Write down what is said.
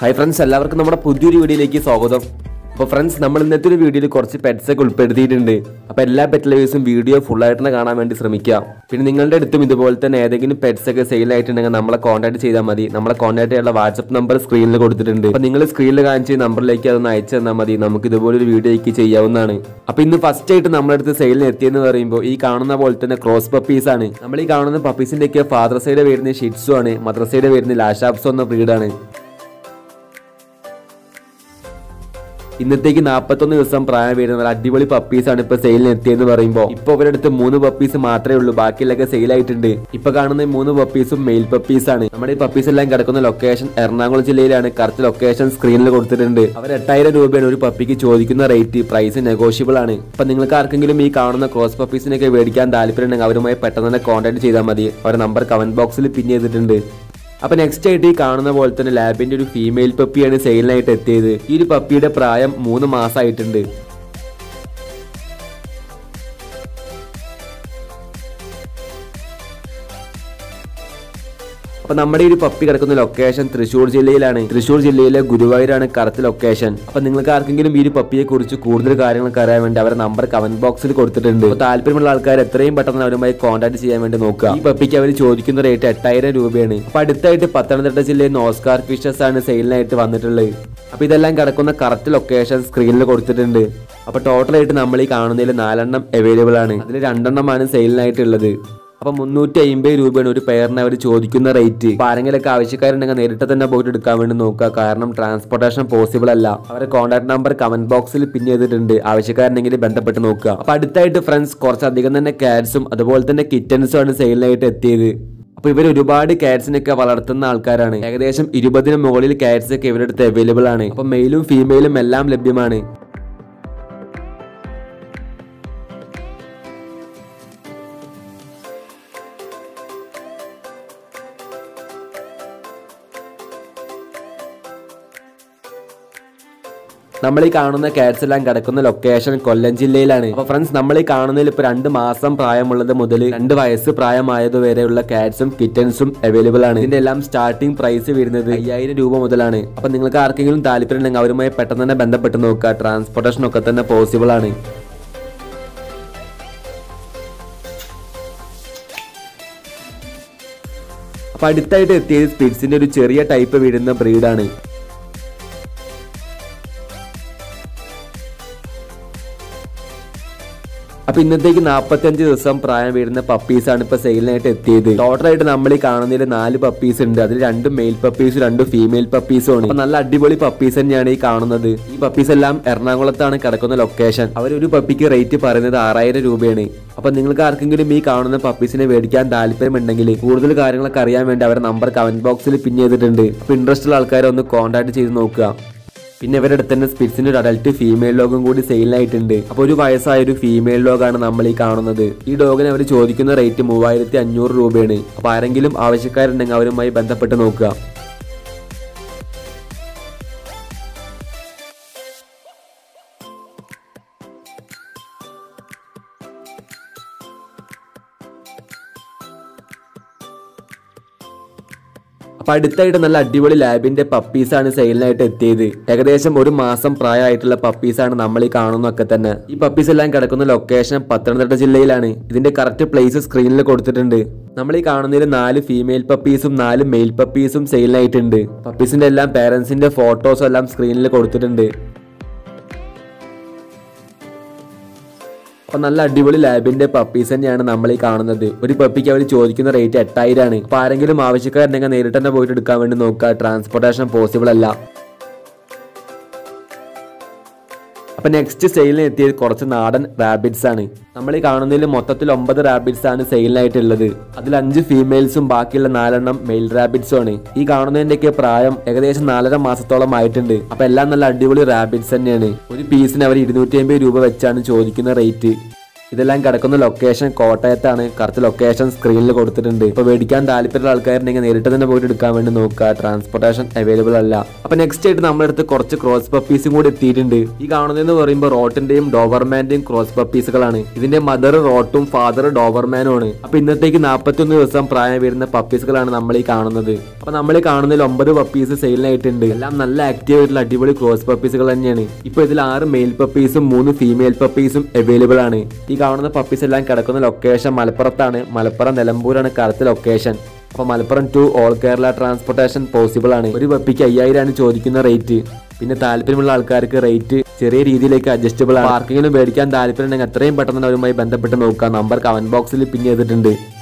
hi friends എല്ലാവർക്കും നമ്മുടെ പുതിയൊരു വീഡിയോയിലേക്ക് സ്വാഗതം അപ്പോൾ ഫ്രണ്ട്സ് നമ്മൾ ഇന്നത്തെ ഒരു വീഡിയോയിൽ കുറച്ച് പെറ്റ്സ് ഒക്കെ ഉൾപ്പെടുത്തിയിട്ടുണ്ട് അപ്പോൾ എല്ലാ പെറ്റ് ലവേഴ്സും വീഡിയോ ഫുൾ ആയിട്ട് തന്നെ കാണാൻ വേണ്ടി ശ്രമിക്കുക പിന്നെ നിങ്ങളുടെ അടുത്തും ഇതുപോലെ തന്നെ ഏതെങ്കിലും പെറ്റ്സ് ഒക്കെ സെയിൽ ആയിട്ടുണ്ടെങ്കിൽ നമ്മളെ കോൺടാക്ട് ചെയ്താൽ മതി നമ്മളെ കോൺടാക്ട് ചെയ്യാനുള്ള വാട്സ്ആപ്പ് നമ്പർ സ്ക്രീനിൽ കൊടുത്തിട്ടുണ്ട് അപ്പോൾ നിങ്ങൾ സ്ക്രീനിൽ കാണിച്ച നമ്പറിലേക്ക് അതൊന്ന് അയച്ചു തന്നാൽ മതി നമുക്ക് ഇതുപോലെ ഒരു വീഡിയോയ്ക്ക് ചെയ്യാവുന്നതാണ് അപ്പോൾ ഇന്ന് ഫസ്റ്റ് ആയിട്ട് നമ്മുടെ അടുത്ത് സെയിലിന് എത്തിയെന്ന് പറയുമ്പോൾ ഈ കാണുന്ന പോലെ തന്നെ ക്രോസ് പപ്പീസ് ആണ് നമ്മൾ ഈ കാണുന്ന പപ്പീസിന്റെ ഒക്കെ ഫാദർ സൈഡ് വരുന്ന ഷിറ്റ്സു ആണ് മദർ സൈഡ് വരുന്ന ലാഷാപ്സോ എന്ന ബ്രീഡാണ് ഇന്നത്തേക്ക് നാൽപ്പത്തൊന്ന് ദിവസം പ്രായം വരുന്ന നല്ല അടിപൊളി പപ്പീസ് ആണ് ഇപ്പൊ സെയിലിന് എത്തിയെന്ന് പറയുമ്പോൾ ഇപ്പൊ അവരുടെ അടുത്ത് മൂന്ന് പപ്പീസ് മാത്രമേ ഉള്ളൂ ബാക്കിയുള്ളൊക്കെ സെയിൽ ആയിട്ടുണ്ട് ഇപ്പൊ കാണുന്ന ഈ മൂന്ന് പപ്പീസും മെയിൽ പപ്പീസ് ആണ് നമ്മുടെ ഈ പപ്പീസ് എല്ലാം കിടക്കുന്ന ലൊക്കേഷൻ എറണാകുളം ജില്ലയിലാണ് കറക്റ്റ് ലൊക്കേഷൻ സ്ക്രീനിൽ കൊടുത്തിട്ടുണ്ട് അവർ എട്ടായിരം രൂപയാണ് ഒരു പപ്പിക്ക് ചോദിക്കുന്ന റേറ്റ് പ്രൈസ് നെഗോഷ്യബിൾ ആണ് അപ്പൊ നിങ്ങൾക്ക് ആർക്കെങ്കിലും ഈ കാണുന്ന ക്രോസ് പപ്പീസിനൊക്കെ മേടിക്കാൻ താല്പര്യമുണ്ടെങ്കിൽ അവരുമായി പെട്ടെന്ന് തന്നെ കോൺടാക്ട് ചെയ്താൽ മതി അവരുടെ നമ്പർ കമന്റ് ബോക്സിൽ പിൻ ചെയ്തിട്ടുണ്ട് അപ്പൊ നെക്സ്റ്റ് ആയിട്ട് ഈ കാണുന്ന പോലെ തന്നെ ലാബിന്റെ ഒരു ഫീമെയിൽ പപ്പിയാണ് സെയിലിനായിട്ട് എത്തിയത് ഈ ഒരു പപ്പിയുടെ പ്രായം മൂന്ന് മാസമായിട്ടുണ്ട് അപ്പൊ നമ്മുടെ ഈ ഒരു പപ്പി കിടക്കുന്ന ലൊക്കേഷൻ തൃശ്ശൂർ ജില്ലയിലാണ് തൃശ്ശൂർ ജില്ലയിലെ ഗുരുവായൂരാണ് കറക്റ്റ് ലൊക്കേഷൻ അപ്പൊ നിങ്ങൾക്ക് ആർക്കെങ്കിലും ഈ ഒരു പപ്പിയെ കുറിച്ച് കൂടുതൽ കാര്യങ്ങളൊക്കെ അറിയാൻ വേണ്ടി അവരുടെ നമ്പർ കമന്റ് ബോക്സിൽ കൊടുത്തിട്ടുണ്ട് അപ്പൊ താല്പര്യമുള്ള ആൾക്കാർ എത്രയും പെട്ടെന്ന് അവരുമായി കോൺടാക്ട് ചെയ്യാൻ വേണ്ടി നോക്കുക ഈ പപ്പിക്ക് അവർ ചോദിക്കുന്ന റേറ്റ് എട്ടായിരം രൂപയാണ് അപ്പൊ അടുത്തായിട്ട് പത്തനംതിട്ട ജില്ലയിൽ നിന്ന് ഓസ്കാർ ഫിഷസ് ആണ് സെയിലിനായിട്ട് വന്നിട്ടുള്ളത് അപ്പൊ ഇതെല്ലാം കിടക്കുന്ന കറക്റ്റ് ലൊക്കേഷൻ സ്ക്രീനിൽ കൊടുത്തിട്ടുണ്ട് അപ്പൊ ടോട്ടൽ ആയിട്ട് നമ്മൾ ഈ കാണുന്നതിൽ നാലെണ്ണം അവൈലബിൾ ആണ് അതിൽ രണ്ടെണ്ണമാണ് സെയിലിനായിട്ടുള്ളത് അപ്പൊ മുന്നൂറ്റി അമ്പത് രൂപയാണ് ഒരു പെയറിന് അവർ ചോദിക്കുന്ന റേറ്റ് അപ്പൊ ആരെങ്കിലൊക്കെ ആവശ്യക്കാരുണ്ടെങ്കിൽ നേരിട്ട് തന്നെ പോയിട്ട് എടുക്കാൻ വേണ്ടി നോക്കുക കാരണം ട്രാൻസ്പോർട്ടേഷൻ പോസിബിൾ അല്ല അവരുടെ കോൺടാക്ട് നമ്പർ കമന്റ് ബോക്സിൽ പിൻ ചെയ്തിട്ടുണ്ട് ആവശ്യക്കാരുണ്ടെങ്കിൽ ബന്ധപ്പെട്ട് നോക്കുക അപ്പൊ അടുത്തായിട്ട് ഫ്രണ്ട്സ് കുറച്ചധികം തന്നെ കാറ്റ്സും അതുപോലെ തന്നെ കിറ്റൻസും ആണ് സെയിലിനായിട്ട് എത്തിയത് അപ്പൊ ഇവർ ഒരുപാട് കാറ്റ്സിനൊക്കെ വളർത്തുന്ന ആൾക്കാരാണ് ഏകദേശം ഇരുപതിന് മുകളിൽ കാറ്റ്സ് ഒക്കെ ഇവരുടെ അടുത്ത് അവൈലബിൾ ആണ് അപ്പൊ മെയിലും ഫീമെയിലും എല്ലാം ലഭ്യമാണ് നമ്മൾ ഈ കാണുന്ന കാറ്റ്സ് എല്ലാം കിടക്കുന്ന ലൊക്കേഷൻ കൊല്ലം ജില്ലയിലാണ് അപ്പൊ ഫ്രണ്ട്സ് നമ്മൾ ഈ കാണുന്നതിൽ ഇപ്പൊ രണ്ട് മാസം പ്രായമുള്ളത് മുതൽ രണ്ട് വയസ്സ് പ്രായമായത് വരെയുള്ള കാറ്റ്സും കിറ്റൻസും അവൈലബിൾ ആണ് ഇതിന്റെ എല്ലാം സ്റ്റാർട്ടിംഗ് പ്രൈസ് വരുന്നത് അയ്യായിരം രൂപ മുതലാണ് അപ്പൊ നിങ്ങൾക്ക് ആർക്കെങ്കിലും താല്പര്യം ഉണ്ടെങ്കിൽ അവരുമായി പെട്ടെന്ന് തന്നെ ബന്ധപ്പെട്ട് നോക്കുക ട്രാൻസ്പോർട്ടേഷൻ ഒക്കെ തന്നെ പോസിബിൾ ആണ് അപ്പൊ അടുത്തായിട്ട് എത്തിയത് സ്പിറ്റ്സിന്റെ ഒരു ചെറിയ ടൈപ്പ് വീഴുന്ന ബ്രീഡാണ് അപ്പൊ ഇന്നത്തേക്ക് നാൽപ്പത്തഞ്ച് ദിവസം പ്രായം വരുന്ന പപ്പീസ് ആണ് ഇപ്പൊ സെയിലിനായിട്ട് എത്തിയത് ടോട്ടൽ ആയിട്ട് നമ്മൾ ഈ കാണുന്നതിൽ നാല് പപ്പീസ് ഉണ്ട് അതിൽ രണ്ട് മെയിൽ പപ്പീസും രണ്ട് ഫീമെയിൽ പപ്പീസും ആണ് അപ്പൊ നല്ല അടിപൊളി പപ്പീസ് തന്നെയാണ് ഈ കാണുന്നത് ഈ പപ്പീസ് എല്ലാം എറണാകുളത്താണ് കിടക്കുന്ന ലൊക്കേഷൻ അവർ ഒരു പപ്പിക്ക് റേറ്റ് പറയുന്നത് ആറായിരം രൂപയാണ് അപ്പൊ നിങ്ങൾക്ക് ആർക്കെങ്കിലും ഈ കാണുന്ന പപ്പീസിനെ മേടിക്കാൻ താല്പര്യമുണ്ടെങ്കിൽ കൂടുതൽ കാര്യങ്ങളൊക്കെ അറിയാൻ വേണ്ടി അവരുടെ നമ്പർ കമന്റ് ബോക്സിൽ പിൻ ചെയ്തിട്ടുണ്ട് അപ്പൊ ഇൻട്രസ്റ്റ് ഉള്ള ആൾക്കാരെ ഒന്ന് കോൺടാക്ട് ചെയ്ത് നോക്കുക പിന്നെ ഇവരുടെ അടുത്ത് തന്നെ സ്പിറ്റ്സിന്റെ ഒരു അഡൽട്ട് ഫീമെയിൽ ഡോഗും കൂടി സെയിലായിട്ടുണ്ട് അപ്പൊ ഒരു വയസ്സായ ഒരു ഫീമെയിൽ ഡോഗാണ് നമ്മൾ ഈ കാണുന്നത് ഈ ഡോഗിന് അവർ ചോദിക്കുന്ന റേറ്റ് മൂവായിരത്തി അഞ്ഞൂറ് രൂപയാണ് അപ്പൊ ആരെങ്കിലും ആവശ്യക്കാരുണ്ടെങ്കിൽ അവരുമായി ബന്ധപ്പെട്ട് നോക്കുക അപ്പൊ അടുത്തായിട്ട് നല്ല അടിപൊളി ലാബിന്റെ പപ്പീസ് ആണ് സെയിലിനായിട്ട് എത്തിയത് ഏകദേശം ഒരു മാസം പ്രായമായിട്ടുള്ള പപ്പീസ് ആണ് നമ്മൾ ഈ കാണുന്നൊക്കെ തന്നെ ഈ പപ്പീസ് എല്ലാം കിടക്കുന്ന ലൊക്കേഷൻ പത്തനംതിട്ട ജില്ലയിലാണ് ഇതിന്റെ കറക്റ്റ് പ്ലേസ് സ്ക്രീനിൽ കൊടുത്തിട്ടുണ്ട് നമ്മൾ ഈ കാണുന്നതിൽ നാല് ഫീമെയിൽ പപ്പീസും നാല് മെയിൽ പപ്പീസും സെയിലിനായിട്ടുണ്ട് പപ്പീസിന്റെ എല്ലാം പേരൻസിന്റെ ഫോട്ടോസും എല്ലാം സ്ക്രീനിൽ കൊടുത്തിട്ടുണ്ട് അപ്പൊ നല്ല അടിപൊളി ലാബിന്റെ പപ്പീസ് തന്നെയാണ് നമ്മൾ ഈ കാണുന്നത് ഒരു പപ്പിക്ക് അവർ ചോദിക്കുന്ന റേറ്റ് എട്ടായിരം ആണ് അപ്പൊ ആരെങ്കിലും ആവശ്യക്കാരുണ്ടെങ്കിൽ നേരിട്ട് തന്നെ പോയിട്ട് എടുക്കാൻ വേണ്ടി നോക്കുക ട്രാൻസ്പോർട്ടേഷൻ പോസിബിൾ അല്ല അപ്പൊ നെക്സ്റ്റ് സെയിലിന് എത്തിയത് കുറച്ച് നാടൻ റാബിറ്റ്സ് ആണ് നമ്മൾ ഈ കാണുന്നതിൽ മൊത്തത്തിൽ ഒമ്പത് റാബിറ്റ്സ് ആണ് സെയിലിനായിട്ടുള്ളത് അതിൽ അഞ്ച് ഫീമെയിൽസും ബാക്കിയുള്ള നാലെണ്ണം മെയിൽ റാബിറ്റ്സും ആണ് ഈ കാണുന്നതിന്റെയൊക്കെ പ്രായം ഏകദേശം നാലര മാസത്തോളം ആയിട്ടുണ്ട് അപ്പൊ എല്ലാം നല്ല അടിപൊളി റാബിറ്റ്സ് തന്നെയാണ് ഒരു പീസിന് അവർ ഇരുന്നൂറ്റി അമ്പത് രൂപ വെച്ചാണ് ചോദിക്കുന്ന റേറ്റ് ഇതെല്ലാം കിടക്കുന്ന ലൊക്കേഷൻ കോട്ടയത്താണ് കറക്റ്റ് ലൊക്കേഷൻ സ്ക്രീനിൽ കൊടുത്തിട്ടുണ്ട് ഇപ്പൊ മേടിക്കാൻ താല്പര്യമുള്ള ആൾക്കാരുണ്ടെങ്കിൽ നേരിട്ട് തന്നെ പോയിട്ട് എടുക്കാൻ വേണ്ടി നോക്കുക ട്രാൻസ്പോർട്ടേഷൻ അവൈലബിൾ അല്ല അപ്പൊ നെക്സ്റ്റ് ആയിട്ട് നമ്മുടെ അടുത്ത് കുറച്ച് ക്രോസ് പപ്പീസും കൂടി എത്തിയിട്ടുണ്ട് ഈ കാണുന്നതെന്ന് പറയുമ്പോൾ റോട്ടിന്റെയും ഡോവർമാന്റെയും ക്രോസ് പപ്പീസുകളാണ് ഇതിന്റെ മദർ റോട്ടും ഫാദർ ഡോവർമാനും ആണ് അപ്പൊ ഇന്നത്തേക്ക് നാൽപ്പത്തൊന്ന് ദിവസം പ്രായം വരുന്ന പപ്പീസുകളാണ് നമ്മൾ ഈ കാണുന്നത് അപ്പൊ നമ്മൾ ഈ കാണുന്നതിൽ ഒമ്പത് പപ്പീസ് സെയിലിനായിട്ടുണ്ട് എല്ലാം നല്ല ആക്റ്റീവ് ആയിട്ടുള്ള അടിപൊളി ക്രോസ് പപ്പീസുകൾ തന്നെയാണ് ഇപ്പൊ ഇതിൽ ആറ് മെയിൽ പപ്പീസും മൂന്ന് ഫീമെയിൽ പപ്പീസും അവൈലബിൾ ആണ് ഈ കാണുന്ന പപ്പീസ് എല്ലാം കിടക്കുന്ന ലൊക്കേഷൻ മലപ്പുറത്താണ് മലപ്പുറം നിലമ്പൂരാണ് കറക്റ്റ് ലൊക്കേഷൻ അപ്പൊ Malappuram to all Kerala transportation possible ആണ് ഒരു പപ്പിക്ക് അയ്യായിരമാണ് ചോദിക്കുന്ന റേറ്റ് പിന്നെ താല്പര്യമുള്ള ആൾക്കാർക്ക് റേറ്റ് ചെറിയ രീതിയിലേക്ക് അഡ്ജസ്റ്റബിൾ ആണ് ആർക്കെങ്കിലും മേടിക്കാൻ താല്പര്യം ഉണ്ടെങ്കിൽ എത്രയും പെട്ടെന്ന് അവരുമായി ബന്ധപ്പെട്ട് നോക്കുക നമ്പർ കമന്റ് ബോക്സിൽ പിൻ ചെയ്തിട്ടുണ്ട്